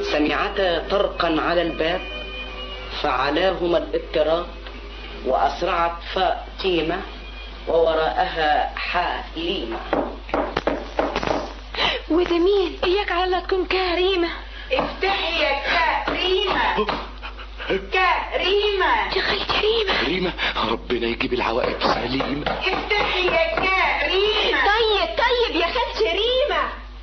سمعتا طرقا على الباب فعلاهما الاضطراب وأسرعت فاطمة ووراءها حليمة وده مين اياك على تكون كريمة افتحي يا كريمة كريمة يا خالتي ريمة ريمة ربنا يجيب العواقب سليمة افتحي يا كريمة طيب طيب يا خالتي ريمة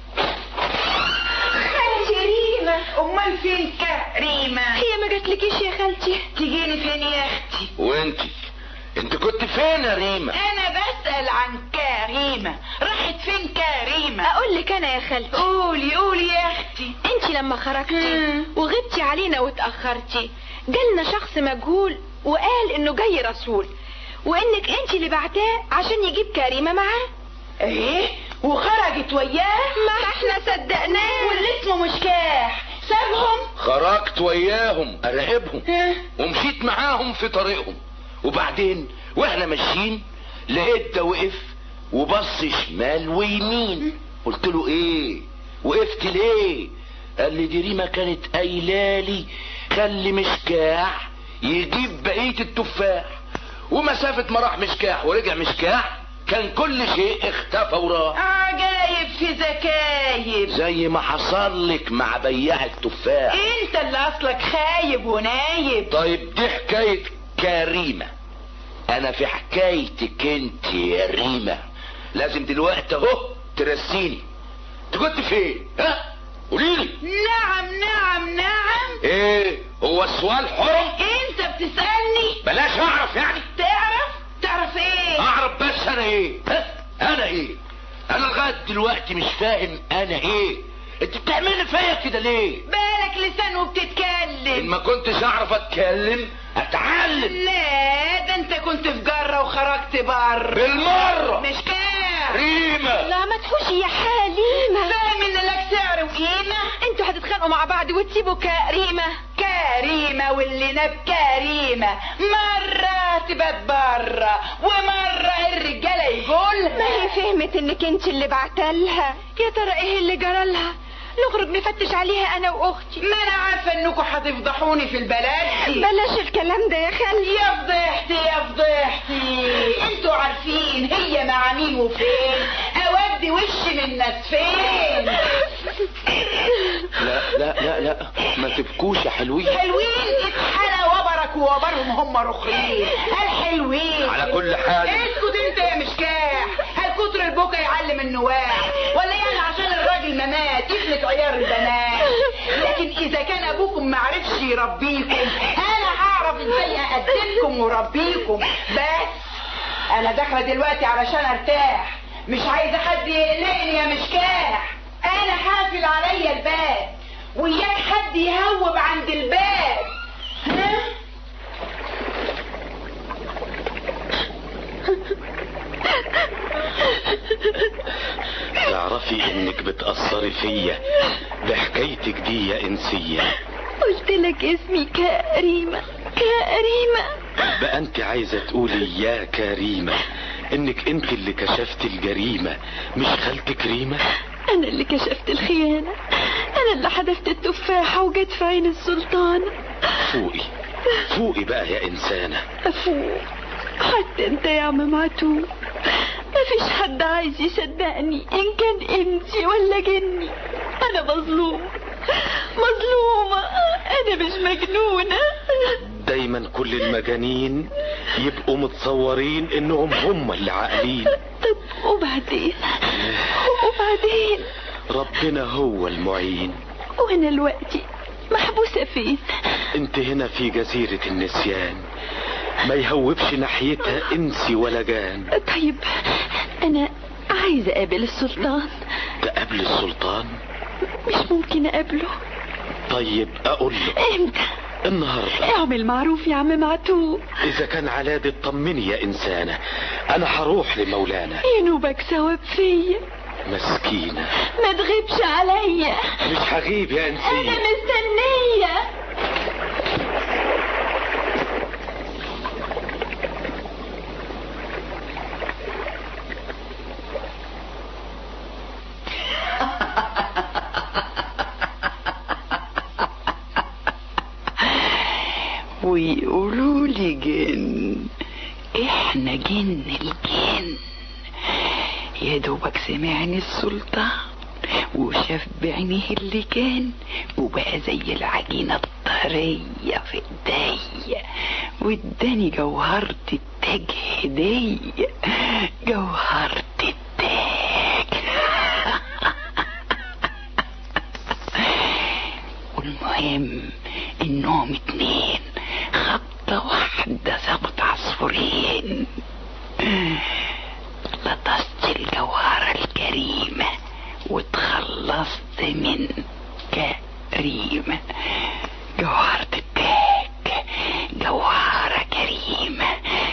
خالتي ريمة امال فين كريمة هي ما جاتلكيش يا خالتي تجيني فين يا اختي وانتي انت كنت فين يا ريمة انا بسأل عن كريمة راحت فين كريمة اقول لك انا يا خالتي قولي قولي يا اختي انت لما خرجتي مم. وغبتي علينا واتاخرتي جالنا شخص مجهول وقال انه جاي رسول وانك انت اللي بعتاه عشان يجيب كريمه معاه ايه وخرجت وياه ما احنا صدقناه واللي اسمه مشكاح سابهم خرجت وياهم اراقبهم ها؟ ومشيت معاهم في طريقهم وبعدين واحنا ماشيين لقيت ده وقف وبص شمال ويمين قلت له ايه وقفت ليه قال لي دي ريما كانت قايلالي خلي مشكاح يجيب بقيه التفاح ومسافه ما راح مشكاح ورجع مشكاح كان كل شيء اختفى وراح عجايب في زكايب زي ما حصل لك مع بياع التفاح انت اللي اصلك خايب ونايب طيب دي حكاية كريمة انا في حكايتك انت يا ريمة لازم دلوقتي اهو ترسيني انت كنت فين ها قوليلي نعم نعم نعم ايه هو السؤال حرم انت بتسألني بلاش اعرف يعني تعرف تعرف ايه اعرف بس انا ايه ها انا ايه انا لغاية دلوقتي مش فاهم انا ايه انت بتعملي فيا كده ليه بالك لسان ان وبتتكلم ما كنتش اعرف اتكلم اتعلم لا ده انت كنت في جرة وخرجت بره بالمرة مش كده ريمة لا ما تخشي يا حليمه فاهم ان لك سعر وقيمة انتوا هتتخانقوا مع بعض وتسيبوا كريمه كريمة واللي ناب كريمة مرة تبات برا ومرة الرجالة ما يقولها هي فهمت انك انت اللي بعتلها يا ترى ايه اللي جرالها نخرج نفتش عليها انا واختي ما انا عارفة انكم هتفضحوني في البلد دي بلاش الكلام ده يا خالتي يا فضحتي يا فضحتي انتوا عارفين هي مع مين وفين اودي وشي من الناس فين لا لا لا لا ما تبكوش يا حلوين حلوين اتحلى وبرك ووبرهم هم رخرين الحلوين على كل حال اسكت انت يا مشكاح هل كتر البكا يعلم النواح ولا يعني عشان الراجل ما مات يفلت عيار البنات لكن اذا كان ابوكم معرفش يربيكم انا هعرف ازاي اقدمكم وربيكم بس انا داخله دلوقتي علشان ارتاح مش عايزه حد يقلقني يا مشكاح انا حافل عليا الباب وياك حد يهوب عند الباب ها تعرفي انك بتأثري فيا بحكايتك دي يا انسية قلت لك اسمي كريمه كريمه بقى انت عايزة تقولي يا كريمة انك انت اللي كشفت الجريمة مش خالتك ريمة انا اللي كشفت الخيانه انا اللي حدفت التفاحه وجت في عين السلطان فوقي فوقي بقى يا انسانة افوق حتى انت يا عم معتوه مفيش حد عايز يصدقني ان كان انتي ولا جني انا مظلوم مظلومة انا مش مجنونة دايما كل المجانين يبقوا متصورين انهم هم اللي عاقلين طب وبعدين وبعدين ربنا هو المعين وانا دلوقتي محبوسة فين انت هنا في جزيرة النسيان ما يهوبش ناحيتها انسي ولا جان طيب انا عايزة اقابل السلطان تقابل السلطان مش ممكن اقابله طيب اقول له امتى النهارده اعمل معروف يا عم معتوه اذا كان على دي اطمني يا انسانة انا هروح لمولانا ينوبك ثواب فيا مسكينة ما تغيبش عليا مش هغيب يا انا انسية مستنية ويقولوا لي جن احنا جن الجن يا دوبك سمعني السلطان وشاف بعينيه اللي كان وبقى زي العجينة الطرية في ايديا واداني جوهرة التاج هدية جوهرة التاج والمهم انهم اتنين خطة واحدة سابت عصفورين لطست الجوهرة الكريمة وتخلصت من كريمة جوهرة التاج جوهرة كريمة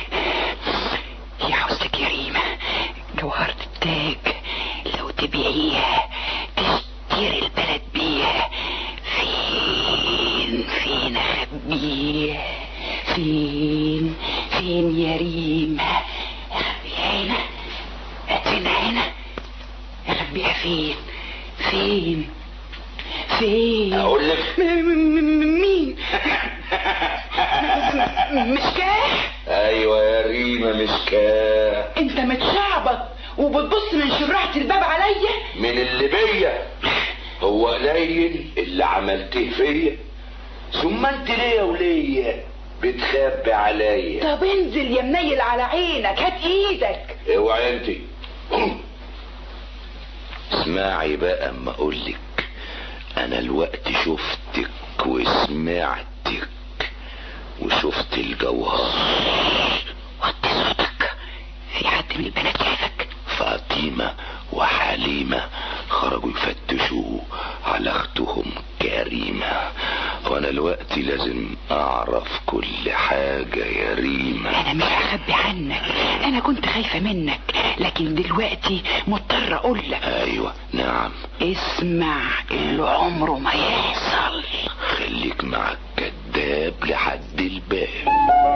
يا حسن كريمة جوهرة التاج لو تبيعيها تشتري البلد بيها فين فين اخبيها فين فين يا ريمة اخبيها هنا فين هنا اخبيها فين فين فين اقول لك م- م- م- مين مش كاح ايوه يا ريمه مش كده انت متشعبط وبتبص من شراحة الباب عليا من اللي بيا هو قليل اللي عملته فيا ثم انت ليه يا وليه بتخبي عليا طب انزل يا منيل على عينك هات ايدك اوعي انت اسمعي بقى اما اقولك انا الوقت شفتك وسمعتك وشفت الجوهر وطي صوتك في حد من البنات شايفك فاطمة وحليمة خرجوا يفتشوا على اختهم كريمة وانا الوقت لازم اعرف كل حاجة يا ريمة انا مش هخبي عنك انا كنت خايفة منك لكن دلوقتي مضطر اقول لك ايوه نعم اسمع اللي عمره ما يحصل خليك مع الكذاب لحد الباب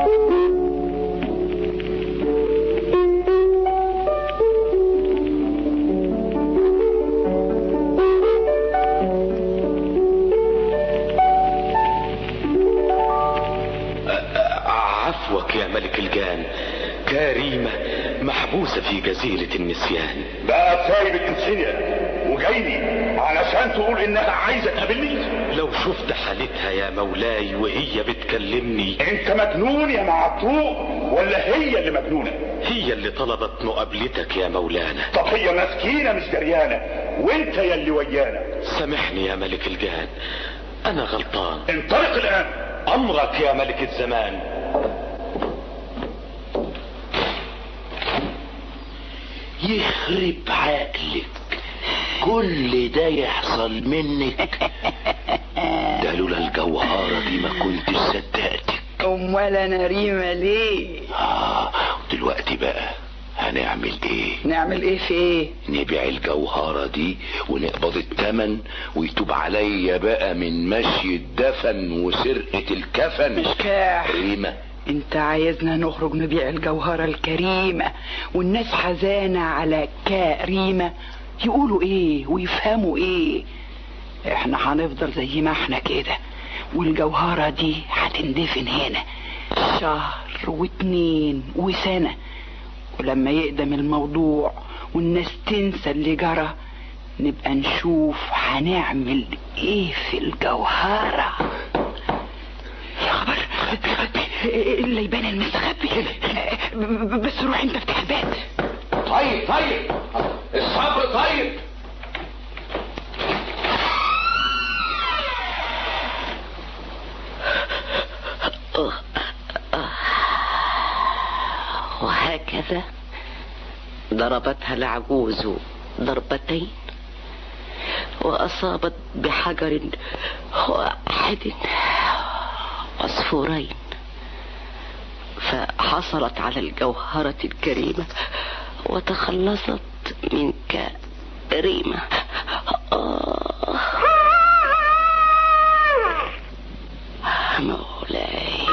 عفوك يا ملك الجان كريمة محبوسة في جزيرة النسيان بقى سايب الانسانية وجايني علشان تقول انها عايزة تقابلني لو شفت حالتها يا مولاي وهي بتكلمني انت مجنون يا معطوق ولا هي اللي مجنونة هي اللي طلبت مقابلتك يا مولانا طب هي مسكينة مش دريانة وانت يا اللي ويانا سامحني يا ملك الجان انا غلطان انطلق الان امرك يا ملك الزمان يخرب عقلك كل ده يحصل منك ده لولا الجوهرة دي ما كنت صدقتك امال انا ريمة ليه اه دلوقتي بقى هنعمل ايه نعمل ايه في ايه نبيع الجوهرة دي ونقبض التمن ويتوب عليا بقى من مشي الدفن وسرقة الكفن مش كاح ريمة انت عايزنا نخرج نبيع الجوهرة الكريمة والناس حزانة على كريمة يقولوا ايه ويفهموا ايه احنا هنفضل زي ما احنا كده والجوهرة دي هتندفن هنا شهر واتنين وسنة ولما يقدم الموضوع والناس تنسى اللي جرى نبقى نشوف هنعمل ايه في الجوهرة يا خبر اللي يبان المستخبي بس روح انت افتح الباب طيب طيب الصبر طيب وهكذا ضربتها العجوز ضربتين وأصابت بحجر واحد عصفورين فحصلت على الجوهرة الكريمة وتخلصت من كريمة آه. مولاي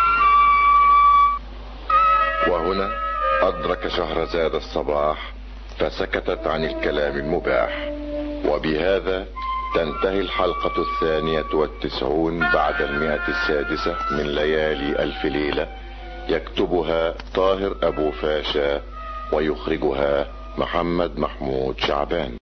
وهنا أدرك شهرزاد الصباح فسكتت عن الكلام المباح وبهذا تنتهي الحلقة الثانية والتسعون بعد المئة السادسة من ليالي ألف ليلة يكتبها طاهر أبو فاشا ويخرجها محمد محمود شعبان